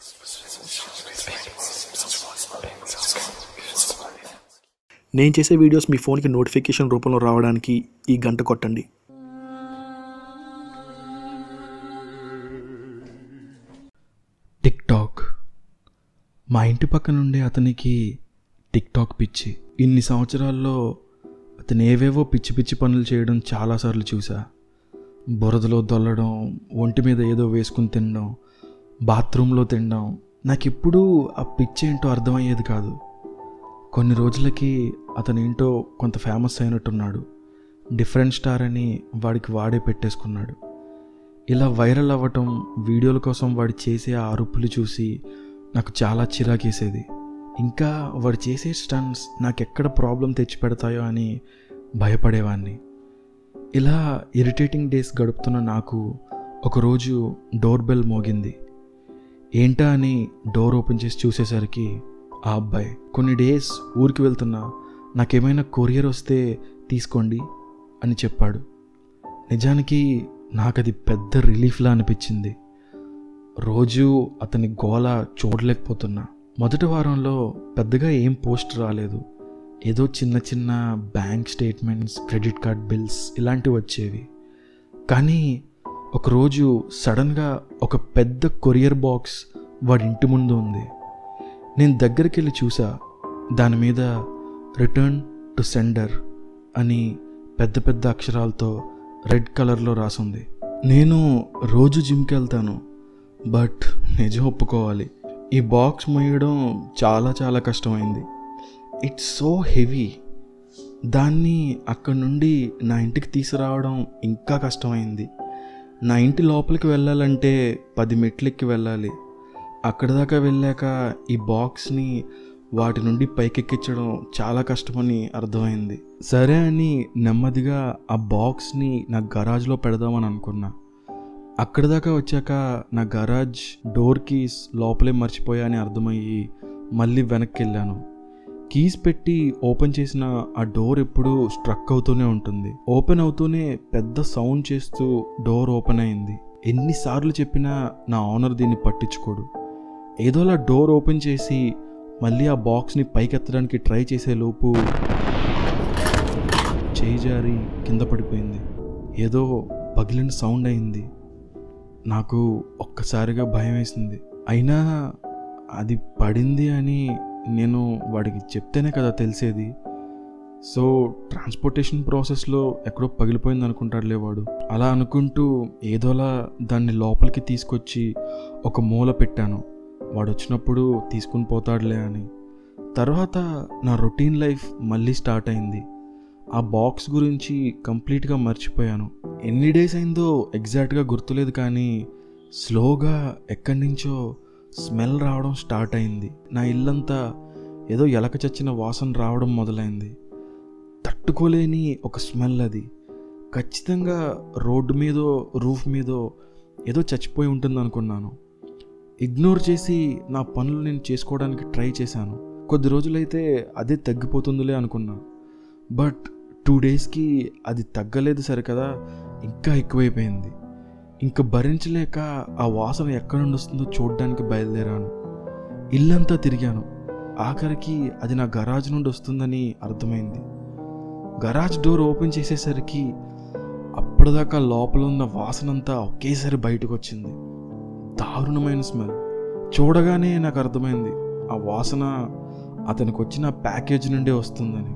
నేను చేసే వీడియోస్ మీ ఫోన్కి నోటిఫికేషన్ రూపంలో రావడానికి ఈ గంట కొట్టండి టిక్ టాక్ మా ఇంటి పక్కన ఉండే అతనికి టిక్ టాక్ పిచ్చి ఇన్ని సంవత్సరాల్లో అతను ఏవేవో పిచ్చి పిచ్చి పనులు చేయడం చాలాసార్లు చూసా బురదలో దొల్లడం ఒంటి మీద ఏదో వేసుకుని తినడం బాత్రూంలో తినడం నాకు ఎప్పుడూ ఆ పిచ్చి ఏంటో అర్థమయ్యేది కాదు కొన్ని రోజులకి అతను ఏంటో కొంత ఫేమస్ అయినట్టున్నాడు డిఫరెంట్ స్టార్ అని వాడికి వాడే పెట్టేసుకున్నాడు ఇలా వైరల్ అవ్వటం వీడియోల కోసం వాడు చేసే ఆ అరుపులు చూసి నాకు చాలా చిరాకేసేది ఇంకా వాడు చేసే స్టన్స్ నాకు ఎక్కడ ప్రాబ్లం తెచ్చిపెడతాయో అని భయపడేవాడిని ఇలా ఇరిటేటింగ్ డేస్ గడుపుతున్న నాకు ఒకరోజు డోర్ బెల్ మోగింది ఏంటా అని డోర్ ఓపెన్ చేసి చూసేసరికి ఆ అబ్బాయి కొన్ని డేస్ ఊరికి వెళ్తున్నా నాకేమైనా కొరియర్ వస్తే తీసుకోండి అని చెప్పాడు నిజానికి నాకు అది పెద్ద రిలీఫ్లా అనిపించింది రోజు అతని గోల చూడలేకపోతున్నా మొదటి వారంలో పెద్దగా ఏం పోస్ట్ రాలేదు ఏదో చిన్న చిన్న bank statements credit card bills ఇలాంటివి వచ్చేవి కానీ ఒకరోజు సడన్గా ఒక పెద్ద కొరియర్ బాక్స్ వాడి ఇంటి ముందు ఉంది నేను దగ్గరికి వెళ్ళి చూసా దాని మీద రిటర్న్ టు సెండర్ అని పెద్ద పెద్ద అక్షరాలతో రెడ్ కలర్లో రాసుంది నేను రోజు జిమ్కి వెళ్తాను బట్ నిజం ఒప్పుకోవాలి ఈ బాక్స్ మొయ్యడం చాలా చాలా కష్టమైంది ఇట్స్ సో హెవీ దాన్ని అక్కడ నుండి నా ఇంటికి తీసుకురావడం ఇంకా కష్టమైంది నా ఇంటి లోపలికి వెళ్ళాలంటే పది మెట్లెక్కి వెళ్ళాలి అక్కడ దాకా వెళ్ళాక ఈ బాక్స్ని వాటి నుండి పైకెక్కించడం చాలా కష్టమని అర్థమైంది సరే అని నెమ్మదిగా ఆ బాక్స్ని నా గరాజ్లో పెడదామని అనుకున్నా అక్కడ దాకా వచ్చాక నా గరాజ్ డోర్ కీస్ లోపలే మర్చిపోయా అని అర్థమయ్యి మళ్ళీ వెనక్కి వెళ్ళాను కీస్ పెట్టి ఓపెన్ చేసిన ఆ డోర్ ఎప్పుడూ స్ట్రక్ అవుతూనే ఉంటుంది ఓపెన్ అవుతూనే పెద్ద సౌండ్ చేస్తూ డోర్ ఓపెన్ అయింది ఎన్నిసార్లు చెప్పినా నా ఓనర్ దీన్ని పట్టించుకోడు ఏదోలా డోర్ ఓపెన్ చేసి మళ్ళీ ఆ బాక్స్ని పైకెత్తడానికి ట్రై చేసే లోపు చేయి జారి కింద పడిపోయింది ఏదో పగిలిన సౌండ్ అయింది నాకు ఒక్కసారిగా భయం వేసింది అయినా అది పడింది అని నేను వాడికి చెప్తేనే కదా తెలిసేది సో ట్రాన్స్పోర్టేషన్ ప్రాసెస్లో ఎక్కడో పగిలిపోయింది అనుకుంటాడులే వాడు అలా అనుకుంటూ ఏదోలా దాన్ని లోపలికి తీసుకొచ్చి ఒక మూల పెట్టాను వాడు వచ్చినప్పుడు తీసుకుని పోతాడులే అని తర్వాత నా రొటీన్ లైఫ్ మళ్ళీ స్టార్ట్ అయింది ఆ బాక్స్ గురించి కంప్లీట్గా మర్చిపోయాను ఎన్ని డేస్ అయిందో ఎగ్జాక్ట్గా గుర్తులేదు కానీ స్లోగా ఎక్కడి నుంచో స్మెల్ రావడం స్టార్ట్ అయింది నా ఇల్లంతా ఏదో ఎలక చచ్చిన వాసన రావడం మొదలైంది తట్టుకోలేని ఒక స్మెల్ అది ఖచ్చితంగా రోడ్డు మీదో రూఫ్ మీదో ఏదో చచ్చిపోయి ఉంటుంది అనుకున్నాను ఇగ్నోర్ చేసి నా పనులు నేను చేసుకోవడానికి ట్రై చేశాను కొద్ది రోజులైతే అదే తగ్గిపోతుందిలే అనుకున్నా బట్ టూ డేస్కి అది తగ్గలేదు సరికదా ఇంకా ఎక్కువైపోయింది ఇంకా భరించలేక ఆ వాసన ఎక్కడి నుండి వస్తుందో చూడడానికి బయలుదేరాను ఇల్లంతా తిరిగాను ఆఖరికి అది నా గరాజ్ నుండి వస్తుందని అర్థమైంది గరాజ్ డోర్ ఓపెన్ చేసేసరికి అప్పటిదాకా లోపల ఉన్న వాసనంతా ఒకేసారి బయటకు వచ్చింది దారుణమైన స్మెల్ చూడగానే నాకు అర్థమైంది ఆ వాసన అతనికి వచ్చిన ప్యాకేజ్ నుండే వస్తుందని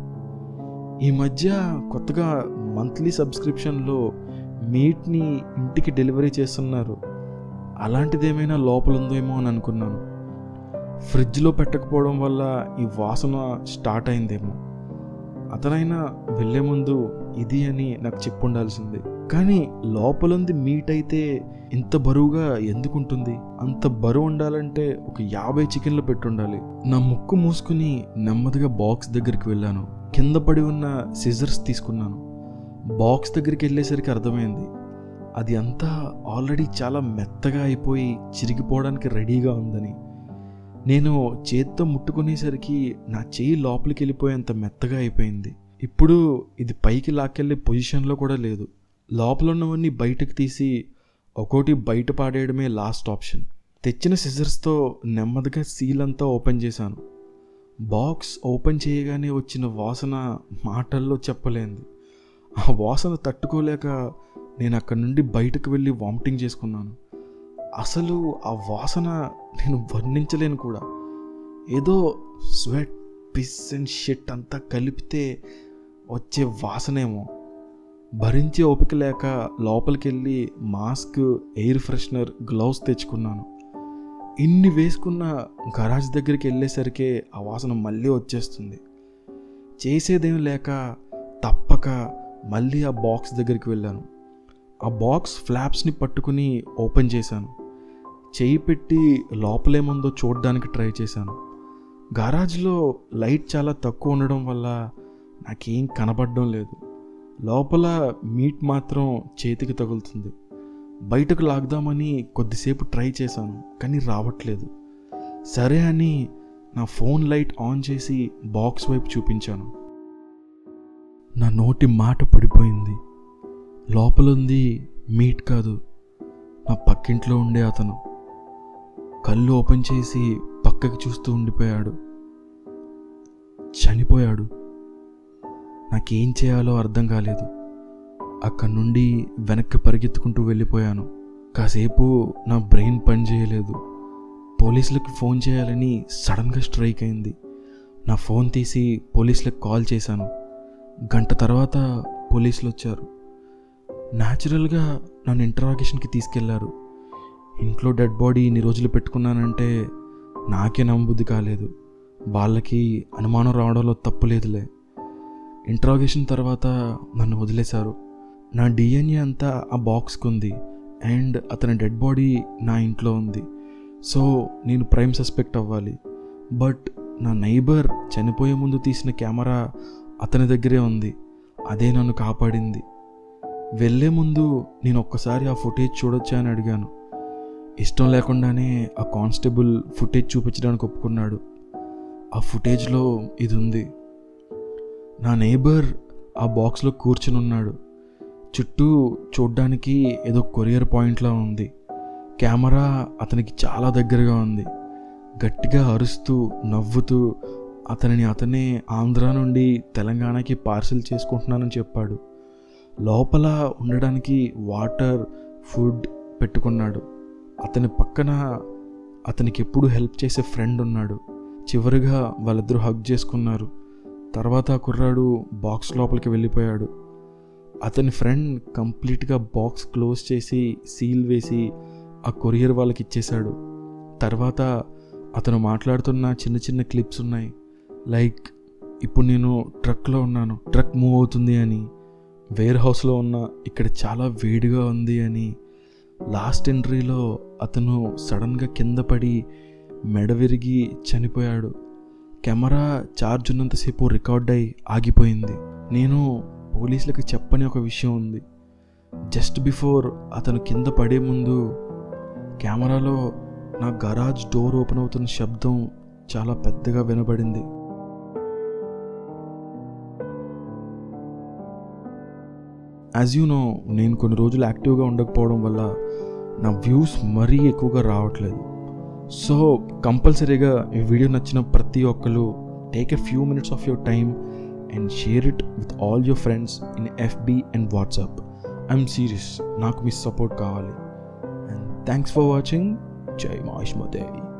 ఈ మధ్య కొత్తగా మంత్లీ సబ్స్క్రిప్షన్లో మీట్ని ఇంటికి డెలివరీ చేస్తున్నారు అలాంటిది ఏమైనా లోపల ఉందేమో అని అనుకున్నాను ఫ్రిడ్జ్లో పెట్టకపోవడం వల్ల ఈ వాసన స్టార్ట్ అయిందేమో అతనైనా వెళ్ళే ముందు ఇది అని నాకు చెప్పుండాల్సింది కానీ లోపలుంది మీట్ అయితే ఇంత బరువుగా ఎందుకుంటుంది అంత బరువు ఉండాలంటే ఒక యాభై చికెన్లు పెట్టుండాలి నా ముక్కు మూసుకుని నెమ్మదిగా బాక్స్ దగ్గరికి వెళ్ళాను కింద పడి ఉన్న సిజర్స్ తీసుకున్నాను బాక్స్ దగ్గరికి వెళ్ళేసరికి అర్థమైంది అది అంతా ఆల్రెడీ చాలా మెత్తగా అయిపోయి చిరిగిపోవడానికి రెడీగా ఉందని నేను చేత్తో ముట్టుకునేసరికి నా చెయ్యి లోపలికి వెళ్ళిపోయేంత మెత్తగా అయిపోయింది ఇప్పుడు ఇది పైకి లాక్కెళ్ళే పొజిషన్లో కూడా లేదు లోపల ఉన్నవన్నీ బయటకు తీసి ఒక్కోటి బయట పాడేయడమే లాస్ట్ ఆప్షన్ తెచ్చిన సిజర్స్తో నెమ్మదిగా సీల్ అంతా ఓపెన్ చేశాను బాక్స్ ఓపెన్ చేయగానే వచ్చిన వాసన మాటల్లో చెప్పలేంది ఆ వాసన తట్టుకోలేక నేను అక్కడి నుండి బయటకు వెళ్ళి వామిటింగ్ చేసుకున్నాను అసలు ఆ వాసన నేను వర్ణించలేను కూడా ఏదో స్వెట్ పిస్ అండ్ షిట్ అంతా కలిపితే వచ్చే వాసనేమో భరించే ఓపిక లేక లోపలికి వెళ్ళి మాస్క్ ఎయిర్ ఫ్రెషనర్ గ్లౌస్ తెచ్చుకున్నాను ఇన్ని వేసుకున్న గరాజ్ దగ్గరికి వెళ్ళేసరికి ఆ వాసన మళ్ళీ వచ్చేస్తుంది చేసేదేం లేక తప్పక మళ్ళీ ఆ బాక్స్ దగ్గరికి వెళ్ళాను ఆ బాక్స్ ఫ్లాప్స్ని పట్టుకుని ఓపెన్ చేశాను చేయి పెట్టి లోపలేముందో చూడడానికి ట్రై చేశాను గరాజ్లో లైట్ చాలా తక్కువ ఉండడం వల్ల నాకేం కనబడడం లేదు లోపల మీట్ మాత్రం చేతికి తగులుతుంది బయటకు లాగుదామని కొద్దిసేపు ట్రై చేశాను కానీ రావట్లేదు సరే అని నా ఫోన్ లైట్ ఆన్ చేసి బాక్స్ వైపు చూపించాను నా నోటి మాట పడిపోయింది లోపలుంది మీట్ కాదు నా పక్కింట్లో ఉండే అతను కళ్ళు ఓపెన్ చేసి పక్కకి చూస్తూ ఉండిపోయాడు చనిపోయాడు నాకేం చేయాలో అర్థం కాలేదు అక్కడి నుండి వెనక్కి పరిగెత్తుకుంటూ వెళ్ళిపోయాను కాసేపు నా బ్రెయిన్ పని చేయలేదు పోలీసులకు ఫోన్ చేయాలని సడన్గా స్ట్రైక్ అయింది నా ఫోన్ తీసి పోలీసులకు కాల్ చేశాను గంట తర్వాత పోలీసులు వచ్చారు న్యాచురల్గా నన్ను ఇంటరాగేషన్కి తీసుకెళ్లారు ఇంట్లో డెడ్ బాడీ ఇన్ని రోజులు పెట్టుకున్నానంటే నాకే నమ్మబుద్ధి కాలేదు వాళ్ళకి అనుమానం రావడంలో తప్పు లేదులే ఇంట్రాగేషన్ తర్వాత నన్ను వదిలేశారు నా డిఎన్ఏ అంతా ఆ బాక్స్కి ఉంది అండ్ అతని డెడ్ బాడీ నా ఇంట్లో ఉంది సో నేను ప్రైమ్ సస్పెక్ట్ అవ్వాలి బట్ నా నైబర్ చనిపోయే ముందు తీసిన కెమెరా అతని దగ్గరే ఉంది అదే నన్ను కాపాడింది వెళ్ళే ముందు నేను ఒక్కసారి ఆ ఫుటేజ్ చూడొచ్చా అని అడిగాను ఇష్టం లేకుండానే ఆ కానిస్టేబుల్ ఫుటేజ్ చూపించడానికి ఒప్పుకున్నాడు ఆ ఫుటేజ్లో ఇది ఉంది నా నేబర్ ఆ బాక్స్లో కూర్చుని ఉన్నాడు చుట్టూ చూడ్డానికి ఏదో కొరియర్ పాయింట్లా ఉంది కెమెరా అతనికి చాలా దగ్గరగా ఉంది గట్టిగా అరుస్తూ నవ్వుతూ అతనిని అతనే ఆంధ్ర నుండి తెలంగాణకి పార్సిల్ చేసుకుంటున్నానని చెప్పాడు లోపల ఉండడానికి వాటర్ ఫుడ్ పెట్టుకున్నాడు అతని పక్కన అతనికి ఎప్పుడు హెల్ప్ చేసే ఫ్రెండ్ ఉన్నాడు చివరిగా వాళ్ళిద్దరూ హగ్ చేసుకున్నారు తర్వాత ఆ కుర్రాడు బాక్స్ లోపలికి వెళ్ళిపోయాడు అతని ఫ్రెండ్ కంప్లీట్గా బాక్స్ క్లోజ్ చేసి సీల్ వేసి ఆ కొరియర్ వాళ్ళకి ఇచ్చేశాడు తర్వాత అతను మాట్లాడుతున్న చిన్న చిన్న క్లిప్స్ ఉన్నాయి లైక్ ఇప్పుడు నేను ట్రక్లో ఉన్నాను ట్రక్ మూవ్ అవుతుంది అని వేర్ హౌస్లో ఉన్న ఇక్కడ చాలా వేడిగా ఉంది అని లాస్ట్ ఎంట్రీలో అతను సడన్గా కింద పడి మెడ విరిగి చనిపోయాడు కెమెరా ఛార్జ్ ఉన్నంతసేపు రికార్డ్ అయి ఆగిపోయింది నేను పోలీసులకు చెప్పని ఒక విషయం ఉంది జస్ట్ బిఫోర్ అతను కింద పడే ముందు కెమెరాలో నా గరాజ్ డోర్ ఓపెన్ అవుతున్న శబ్దం చాలా పెద్దగా వినబడింది యాజ్ యూ నో నేను కొన్ని రోజులు యాక్టివ్గా ఉండకపోవడం వల్ల నా వ్యూస్ మరీ ఎక్కువగా రావట్లేదు సో కంపల్సరీగా ఈ వీడియో నచ్చిన ప్రతి ఒక్కరు take a few minutes of your time and share it with all your friends in FB and WhatsApp I'm serious నాకు మీ సపోర్ట్ కావాలి అండ్ థ్యాంక్స్ ఫర్ వాచింగ్ జై మహేష్ మదేవి